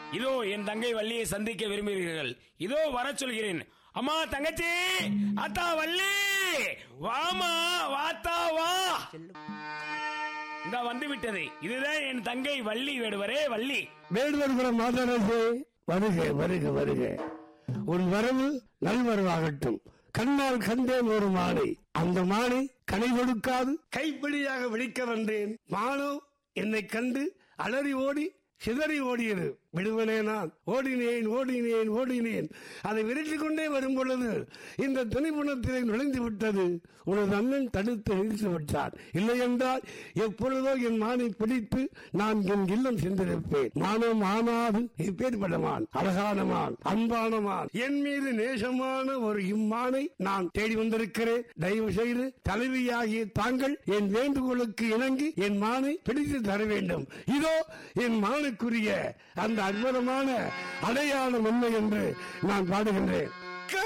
இதோ என் தங்கை வள்ளியை சந்திக்க விரும்புகிறீர்கள் இதோ வரச் சொல்கிறேன் அம்மா தங்கச்சி அத்தா வள்ளி வாமா வாத்தா வா இந்த வந்து விட்டது இதுதான் என் தங்கை வள்ளி வேடுவரே வள்ளி வேடுவர்புரம் மாதரசே வருக வருக வருக உன் வரவு நல்வரவாகட்டும் கண்ணால் கண்டேன் ஒரு மானை அந்த மானை கனை கொடுக்காது கைப்பிடியாக விழிக்க வந்தேன் மானோ என்னை கண்டு அலறி ஓடி சிதறி ஓடியது விடுவனே நான் ஓடினேன் ஓடினேன் ஓடினேன் அதை விரட்டிக் கொண்டே வரும் பொழுது இந்த துணிபுணத்திலே நுழைந்து விட்டது உனது அண்ணன் தடுத்து நிறுத்தி விட்டார் இல்லை என்றால் எப்பொழுதோ என் மானை பிடித்து நான் என் இல்லம் சென்றிருப்பேன் மானம் ஆனாது இப்பேற்பட்ட மான் அழகான மான் அன்பான மான் என் மீது நேசமான ஒரு இம்மானை நான் தேடி வந்திருக்கிறேன் தயவு செய்து தலைவியாகிய தாங்கள் என் வேண்டுகோளுக்கு இணங்கி என் மானை பிடித்து தர வேண்டும் இதோ என் மானுக்குரிய அந்த அற்புதமான அடையாளம் என்ன என்று நான் பாடுகின்றேன்